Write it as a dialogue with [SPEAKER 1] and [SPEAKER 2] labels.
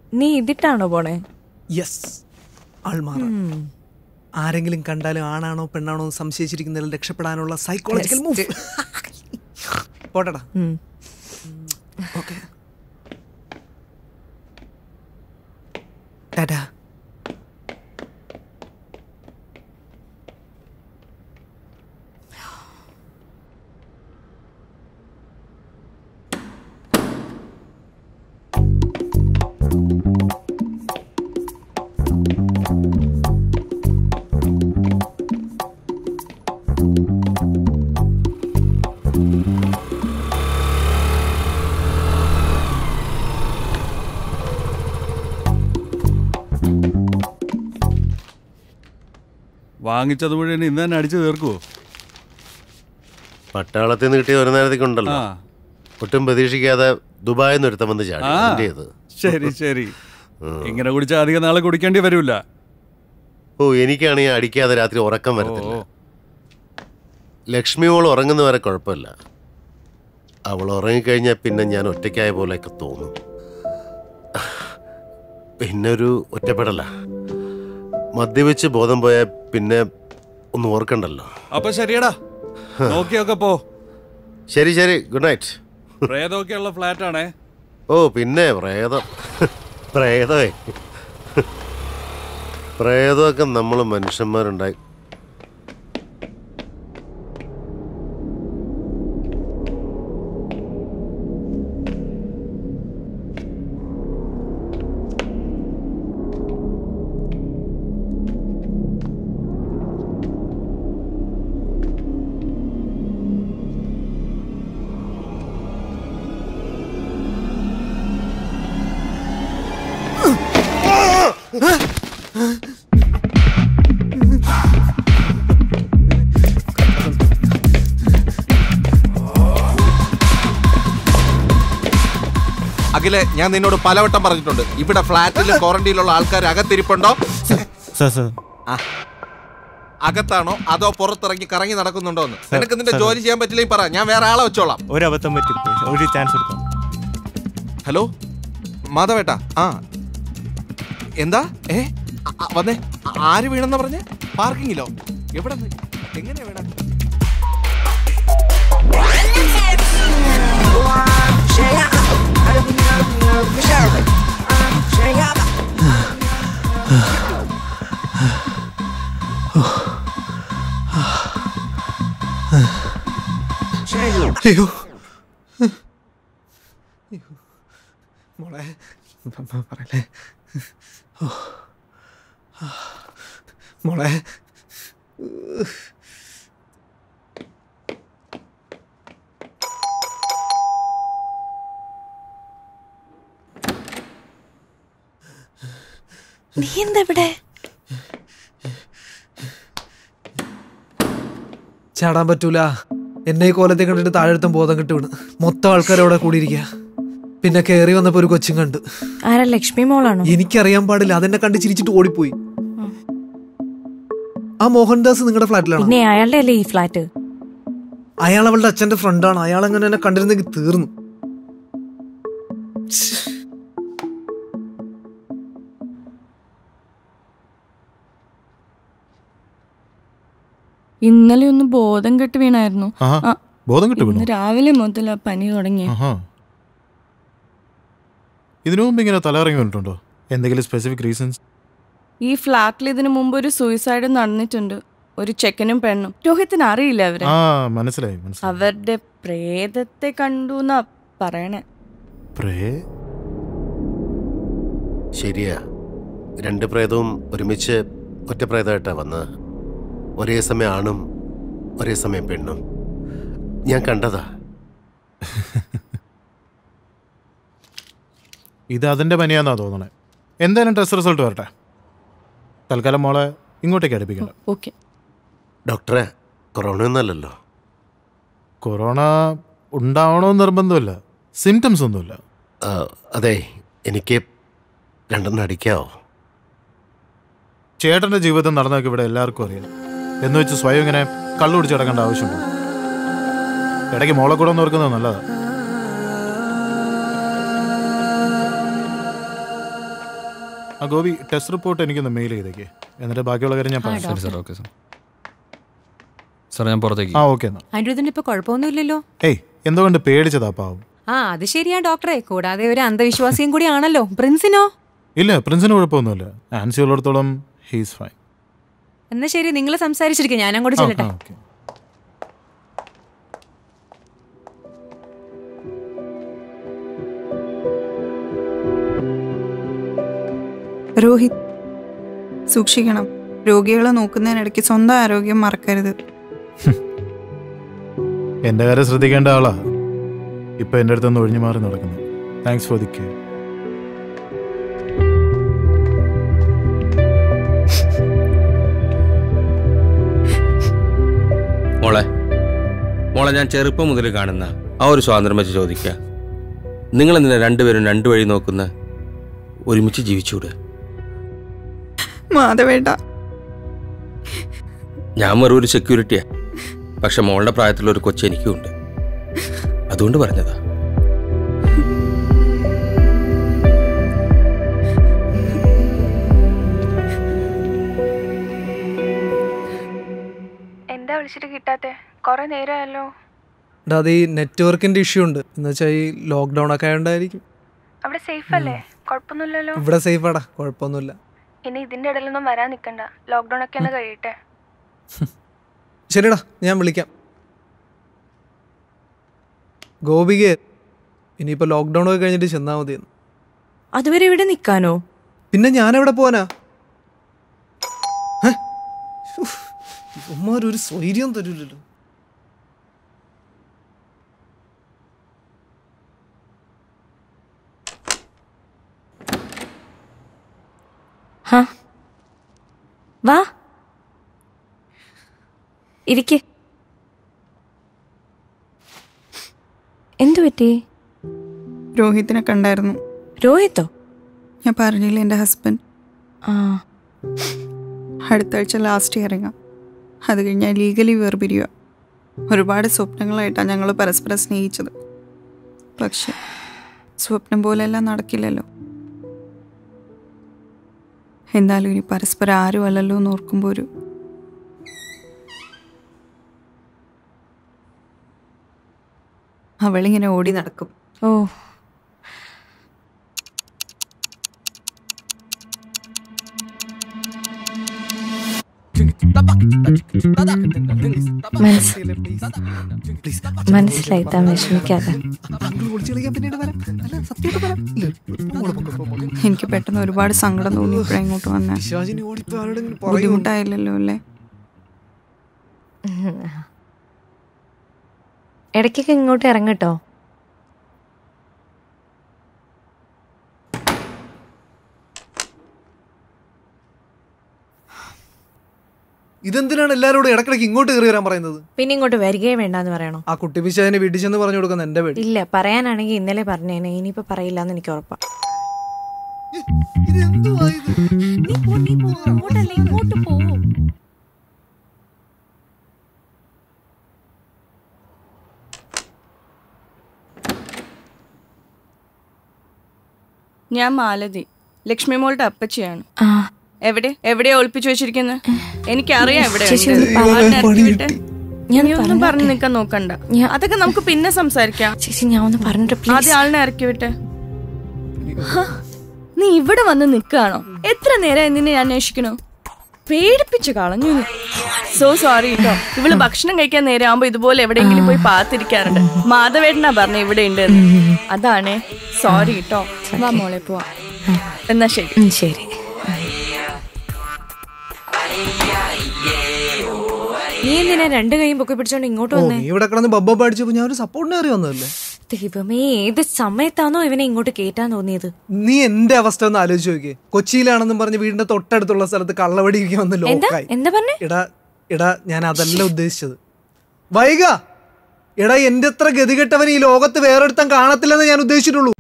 [SPEAKER 1] നീ ഇതിട്ടാണോ പോണേ
[SPEAKER 2] യെസ് ആൾമാറ ആരെങ്കിലും കണ്ടാലും ആണാണോ പെണ്ണാണോ എന്ന് സംശയിച്ചിരിക്കുന്നതിൽ രക്ഷപ്പെടാനുള്ള സൈക്കോളജിക്കൽ മൂവ് പോട്ടടാ
[SPEAKER 1] ഉം.
[SPEAKER 2] ഓക്കെ ടാറ്റാ
[SPEAKER 3] വാങ്ങിച്ചത് മുഴുവൻ ഇന്ന് തന്നെ അടിച്ചു തീർക്കുവോ
[SPEAKER 4] പട്ടാളത്തിൽ നിന്ന് കിട്ടിയ ഒരു നേരത്തേക്ക് ഉണ്ടല്ലോ
[SPEAKER 3] ആ
[SPEAKER 4] ഒട്ടും പ്രതീക്ഷിക്കാതെ ദുബായിൽ നിന്ന് ഒരുത്തം വന്ന് ചാടി
[SPEAKER 3] ആ
[SPEAKER 4] അതിന്റെ ഇത്
[SPEAKER 3] ശരി ശരി ഇങ്ങനെ കുടിച്ചാൽ അധികം നാളെ കുടിക്കേണ്ടി വരില്ല
[SPEAKER 4] ഓ എനിക്കാണെങ്കിൽ അടിക്കാതെ രാത്രി ഉറക്കം വരത്തില്ല
[SPEAKER 3] ഓ.
[SPEAKER 4] ലക്ഷ്മി മോൾ ഉറങ്ങുന്നവരെ കുഴപ്പമില്ല അവൾ ഉറങ്ങിക്കഴിഞ്ഞാൽ പിന്നെ ഞാൻ ഒറ്റയ്ക്കായ പോലെയൊക്കെ തോന്നും പിന്നെ ഒരു ഒറ്റപ്പെടല മദ്യവെച്ച് ബോധം പോയാൽ പിന്നെ ഒന്നും ഓർക്കണ്ടല്ലോ
[SPEAKER 3] അപ്പൊ ശരിയടാ നോക്കിയൊക്കെ പോ
[SPEAKER 4] ശരി ശരി ഗുഡ് നൈറ്റ്
[SPEAKER 3] പ്രേതമൊക്കെ ഉള്ള ഫ്ലാറ്റ് ആണേ
[SPEAKER 4] ഓ പിന്നെ പ്രേതം പ്രേതമേ പ്രേതമൊക്കെ നമ്മൾ മനുഷ്യന്മാരുണ്ടായി
[SPEAKER 5] അഖിലെ ഞാൻ നിന്നോട് പലവട്ടം പറഞ്ഞിട്ടുണ്ട് ഇവിടെ ഫ്ലാറ്റിൽ ക്വാറന്റീനിലുള്ള ആൾക്കാർ അകത്തിരിപ്പുണ്ടോ
[SPEAKER 6] സാർ സാർ
[SPEAKER 5] ആ. അകത്താണോ അതോ പുറത്തിറങ്ങി കറങ്ങി നടക്കുന്നുണ്ടോ എന്ന് നിനക്ക് നിന്റെ ജോലി ചെയ്യാൻ പറ്റില്ലെങ്കിൽ പറ ഞാൻ വേറെ ആളെ വെച്ചോളാം
[SPEAKER 6] ഒരു അബദ്ധം പറ്റിപ്പോയി ഒരു ചാൻസ് കൊടുക്കാം
[SPEAKER 5] ഹലോ മാധവേട്ടാ ആ എന്താ ഏ അ- അ- വന്നേ ആ- ആര് വീണെന്ന് പറഞ്ഞേ പാർക്കിങ്ങിലോ എവിടെ നിന്ന്? എങ്ങനെയാ വീണ
[SPEAKER 2] അയ്യോ മോളെ പ- പ- പറയല്ലേ ഓ. മോളെ
[SPEAKER 1] നീ എന്താ ഇവിടെ
[SPEAKER 2] ചാടാൻ പറ്റൂല എന്നെ ഈ കോലത്തെ കണ്ടിട്ട് താഴെടുത്തും ബോധം കിട്ടി വീണ് മൊത്തം ആൾക്കാർ അവിടെ കൂടിയിരിക്കുക പിന്നെ കയറി വന്നപ്പോ ഒരു കൊച്ചും കണ്ടു
[SPEAKER 1] ആരാ ലക്ഷ്മി മോളാണോ
[SPEAKER 2] എനിക്കറിയാൻ പാടില്ല അതെന്നെ കണ്ട് ചിരിച്ചിട്ട് ഓടിപ്പോയി ആ മോഹൻദാസ് നിങ്ങളുടെ ഫ്ലാറ്റിലാണ്
[SPEAKER 1] പിന്നെ അയാളുടെ അല്ലേ ഈ ഫ്ലാറ്റ്
[SPEAKER 2] അയാൾ അവളുടെ അച്ഛന്റെ ഫ്രണ്ടാണ് അയാൾ അങ്ങനെ എന്നെ കണ്ടിരുന്നെങ്കിൽ തീർന്നു ഛ്.
[SPEAKER 7] ഇന്നലെ ഒന്ന് ബോധം കെട്ട് വീണായിരുന്നു
[SPEAKER 6] ആഹാ
[SPEAKER 7] ആ,
[SPEAKER 6] ബോധം കിട്ടു
[SPEAKER 7] ഇന്ന് രാവിലെ മുതൽ ആ പനി തുടങ്ങി
[SPEAKER 6] ആഹാ ഇതിനു മുമ്പ് ഇങ്ങനെ തലയിറങ്ങി വന്നിട്ടുണ്ടോ എന്തെങ്കിലും സ്പെസിഫിക് റീസൺസ്
[SPEAKER 7] ഈ ഫ്ലാറ്റിൽ ഇതിനു മുമ്പ് ഒരു സൂയിസൈഡ് നടന്നിട്ടുണ്ട് ഒരു ചെക്കനും പെണ്ണും രോഹിത്തിന് അറിയില്ല അവരെ
[SPEAKER 6] ആ മനസ്സിലായി മനസ്സിലായി
[SPEAKER 7] അവരുടെ പ്രേതത്തെ കണ്ടു എന്നാ പറയണേ
[SPEAKER 6] പ്രേ
[SPEAKER 4] ശരിയാ രണ്ട് പ്രേതവും ഒരുമിച്ച് ഒറ്റ പ്രേതമായിട്ടാ വന്നത് ഒരേ സമയം ആണും ഒരേ സമയം പെണ്ണും ഞാൻ കണ്ടതാ
[SPEAKER 6] ഇത് അതിന്റെ പനിയാന്നാ തോന്നണേ എന്തായാലും ടെസ്റ്റ് റിസൾട്ട് വരട്ടെ തൽക്കാലം മോളെ ഇങ്ങോട്ടേക്ക് അടുപ്പിക്കണ്ട
[SPEAKER 7] ഓക്കെ
[SPEAKER 4] ഡോക്ടറെ കൊറോണ ഒന്നല്ലല്ലോ
[SPEAKER 6] കൊറോണ ഉണ്ടാവണമെന്ന് നിർബന്ധമില്ല സിംറ്റംസ് ഒന്നുമില്ല
[SPEAKER 4] ആ, അതെ എനിക്ക് രണ്ടെണ്ണം അടിക്കാവോ
[SPEAKER 6] ചേട്ടന്റെ ജീവിതം നടന്നൊക്കെ ഇവിടെ എല്ലാവർക്കും അറിയാം എന്ന് വെച്ച് സ്വയം ഇങ്ങനെ കള്ളു പിടിച്ച് കിടക്കേണ്ട ആവശ്യമുണ്ടോ ഇടയ്ക്ക് മോളെ കൂടെ ഒന്ന് ഓർക്കുന്നത് നല്ലതാ ആ ഗോപി ടെസ്റ്റ് റിപ്പോർട്ട് എനിക്കൊന്ന് മെയിൽ ചെയ്തേക്ക് എന്നിട്ട് ബാക്കിയുള്ള കാര്യം ഞാൻ പറയാം
[SPEAKER 3] ശരി സാർ ഓക്കെ സാർ സാർ ഞാൻ പുറത്തേക്ക്
[SPEAKER 6] ആ ഓക്കെ എന്നാ
[SPEAKER 8] അനിരുദ്ധിന് ഇപ്പൊ കുഴപ്പമൊന്നുമില്ലല്ലോ
[SPEAKER 6] ഏയ് എന്തുകൊണ്ട് പേടിച്ചതാ പാവം
[SPEAKER 8] ആ അത് ശരിയാ ഡോക്ടറെ കൂടാതെ ഒരു അന്ധവിശ്വാസിയും കൂടി ആണല്ലോ പ്രിൻസിനോ
[SPEAKER 6] ഇല്ല പ്രിൻസിന് കുഴപ്പമൊന്നുമില്ല ആൻസി ഉള്ളിടത്തോളം ഹീസ് ഫൈൻ
[SPEAKER 8] എന്നാ ശരി നിങ്ങൾ സംസാരിച്ചിരിക്കും ഞാൻ അങ്ങോട്ട് ചെല്ലട്ടെ
[SPEAKER 6] ഓക്കെ
[SPEAKER 9] രോഹിത് സൂക്ഷിക്കണം രോഗികളെ നോക്കുന്നതിനിടയ്ക്ക് സ്വന്തം ആരോഗ്യം മറക്കരുത്
[SPEAKER 6] എൻ്റെ കാര്യം ശ്രദ്ധിക്കേണ്ട ആളാ ഇപ്പൊ എൻ്റെ അടുത്തൊന്ന് ഒഴിഞ്ഞു മാറി നടക്കുന്നു താങ്ക്സ് ഫോർ ദി കെയർ
[SPEAKER 10] മോളെ മോളെ ഞാൻ ചെറുപ്പം മുതൽ കാണുന്ന ആ ഒരു സ്വാതന്ത്ര്യം വെച്ച് ചോദിക്കുക നിങ്ങൾ എന്തിനാ രണ്ടുപേരും രണ്ടു വഴി നോക്കുന്ന ഒരുമിച്ച് ജീവിച്ചൂടെ
[SPEAKER 9] മാധവേട്ട
[SPEAKER 10] ഞാൻ വെറും ഒരു സെക്യൂരിറ്റിയാ പക്ഷെ മോളുടെ പ്രായത്തിലുള്ള ഒരു കൊച്ചു എനിക്കും ഉണ്ട് അതുകൊണ്ട് പറഞ്ഞതാ
[SPEAKER 7] എന്താ വിളിച്ചിട്ട് കിട്ടാത്തെ കുറെ നേരമായല്ലോ
[SPEAKER 2] എടാ അത് ഈ നെറ്റ്വർക്കിന്റെ ഇഷ്യൂ ഉണ്ട് എന്ന് വെച്ചാൽ ഈ ലോക്ക്ഡൗൺ ഒക്കെ ആയതുകൊണ്ടായിരിക്കും
[SPEAKER 7] അവിടെ സേഫ് അല്ലേ കുഴപ്പമൊന്നുമില്ലല്ലോ
[SPEAKER 2] ഇവിടെ സേഫ് ആടാ കുഴപ്പമൊന്നുമില്ല
[SPEAKER 7] ഇനി ഇതിന്റെ ഇടയിലൊന്നും വരാൻ നിൽക്കണ്ട ലോക്ക്ഡൌൺ ഒക്കെ ഒന്ന് കഴിയട്ടെ
[SPEAKER 2] ശരിടാ ഞാൻ വിളിക്കാം ഗോപിക ഇനിയിപ്പോൾ ലോക്ക്ഡൗൺ ഒക്കെ കഴിഞ്ഞിട്ട് ചെന്നാൽ മതിയെന്ന്
[SPEAKER 1] അതുവരെ ഇവിടെ നിൽക്കാനോ
[SPEAKER 2] പിന്നെ ഞാൻ എവിടെ പോവാനാ ഹേ? ഉഫ്. ഇവന്മാരൊരു സ്വൈര്യം തരൂലല്ലോ
[SPEAKER 1] ഹാ വാ ഇരിക്ക് എന്തു പറ്റി
[SPEAKER 9] രോഹിത്തിനെ കണ്ടായിരുന്നു
[SPEAKER 1] രോഹിത്തോ
[SPEAKER 9] ഞാൻ പറഞ്ഞില്ലേ എൻ്റെ ഹസ്ബൻഡ്
[SPEAKER 1] ആ
[SPEAKER 9] അടുത്ത ആഴ്ച ലാസ്റ്റ് ഇറങ്ങാം അത് കഴിഞ്ഞാൽ ലീഗലി വേർപിരിയുക ഒരുപാട് സ്വപ്നങ്ങളായിട്ടാണ് ഞങ്ങൾ പരസ്പരം സ്നേഹിച്ചത് പക്ഷെ സ്വപ്നം പോലെല്ലാം നടക്കില്ലല്ലോ എന്നാലും ഇനി പരസ്പരം ആരും അല്ലല്ലോ എന്ന് ഓർക്കുമ്പോൾ ഒരു അവളിങ്ങനെ ഓടി നടക്കും
[SPEAKER 1] ഓ മനസ് മനസ്സിലായി താൻ വിഷമിക്കാതെ
[SPEAKER 9] എനിക്ക് പെട്ടെന്ന് ഒരുപാട് സങ്കടം തോന്നി ഇപ്പോഴാ ഇങ്ങോട്ട് വന്നേ
[SPEAKER 2] പിശാചിനെ ഓടിപ്പോ ആരോടെങ്കിലും പറയൂ
[SPEAKER 9] ബുദ്ധിമുട്ടായില്ലല്ലോ അല്ലേ
[SPEAKER 1] ഇടയ്ക്കൊക്കെ ഇങ്ങോട്ട് ഇറങ്ങട്ടോ
[SPEAKER 2] ഇതെന്തിനാണ് എല്ലാവരോടും ഇടക്കിടക്ക് ഇങ്ങോട്ട് കയറി വരാൻ പറയുന്നത്
[SPEAKER 1] പിന്നെ ഇങ്ങോട്ട് വരികയേ വേണ്ടെന്ന് പറയണോ
[SPEAKER 2] ആ കുട്ടി പിശാചിനെ വീട്ടിൽ ചെന്ന് പറഞ്ഞു കൊടുക്കുന്ന എന്റെ പേടി
[SPEAKER 1] ഇല്ല പറയാനാണെങ്കിൽ ഇന്നലെ പറഞ്ഞേനെ ഇനിയിപ്പോ പറയില്ല എന്ന് എനിക്ക് ഉറപ്പാ
[SPEAKER 7] ഞാൻ മാലതി ലക്ഷ്മി മോളുടെ അപ്പച്ചിയാണ്
[SPEAKER 1] ആ
[SPEAKER 7] എവിടെ എവിടെയാ ഒളിപ്പിച്ചു വെച്ചിരിക്കുന്നത് എനിക്കറിയാം എവിടെ
[SPEAKER 1] ചേച്ചി,
[SPEAKER 7] ഉണ്ട്.
[SPEAKER 1] ഒന്ന് പറ-
[SPEAKER 7] ആളിനെ ഇറക്കി വിട്ടെ.
[SPEAKER 1] ഞാൻ
[SPEAKER 7] നീ ഒന്നും പറഞ്ഞു നിൽക്കാൻ നോക്കണ്ട
[SPEAKER 1] ഞാൻ-
[SPEAKER 7] അതൊക്കെ നമുക്ക് പിന്നെ സംസാരിക്കാം
[SPEAKER 1] ചേച്ചി ഞാൻ ഒന്ന് പറഞ്ഞിട്ട് പ്ലീസ്
[SPEAKER 7] ആദ്യം ആളിനെ ഇറക്കി വിട്ടെ ഹ, നീ ഇവിടെ വന്ന് നിൽക്കുകയാണോ എത്ര നേരം നിന്നെ ഞാൻ അന്വേഷിക്കണോ പേടിപ്പിച്ചു കളഞ്ഞു സോ സോറി കേട്ടോ ഇവള് ഭക്ഷണം കഴിക്കാൻ നേരം ആവുമ്പോ ഇതുപോലെ എവിടെയെങ്കിലും പോയി പാത്തിരിക്കാറുണ്ട് മാധവേട്ടനാ പറഞ്ഞ ഇവിടെ ഉണ്ട് അതാണേ സോറി കേട്ടോ വാ മോളെ പോവാ എന്നാ ശരി
[SPEAKER 1] ഉം, ശരി നീ എന്തിനാ രണ്ട് കൈയും പൊക്കി പിടിച്ചോണ്ട് ഇങ്ങോട്ട്
[SPEAKER 2] ഓ
[SPEAKER 1] വന്നേ
[SPEAKER 2] നീ ഇവിടെ കിടന്ന് ബബ്ബ പഠിച്ചപ്പോ ഞാൻ ഒരു സപ്പോർട്ടിന് കയറി വന്നതല്ലേ
[SPEAKER 1] ദൈവമേ ഏത് സമയത്താണോ ഇവനെ ഇങ്ങോട്ട് കേറ്റാൻ തോന്നിയത്
[SPEAKER 2] നീ എന്റെ അവസ്ഥ ഒന്ന് ആലോചിച്ച് നോക്കിയേ കൊച്ചിയിലാണെന്നും പറഞ്ഞ് വീടിന്റെ തൊട്ടടുത്തുള്ള സ്ഥലത്ത് കള്ളവടിക്ക് വന്ന്
[SPEAKER 1] എന്താ
[SPEAKER 2] ലോക്കായി
[SPEAKER 1] എന്താ പറഞ്ഞേ
[SPEAKER 2] എടാ എടാ ഞാൻ അതല്ല ഉദ്ദേശിച്ചത് വൈക എടാ എന്റെ അത്ര ഗതികെട്ടവൻ ഈ ലോകത്ത് വേറൊരുത്തൻ കാണത്തില്ലെന്ന് ഞാൻ ഉദ്ദേശിച്ചിട്ടുള്ളൂ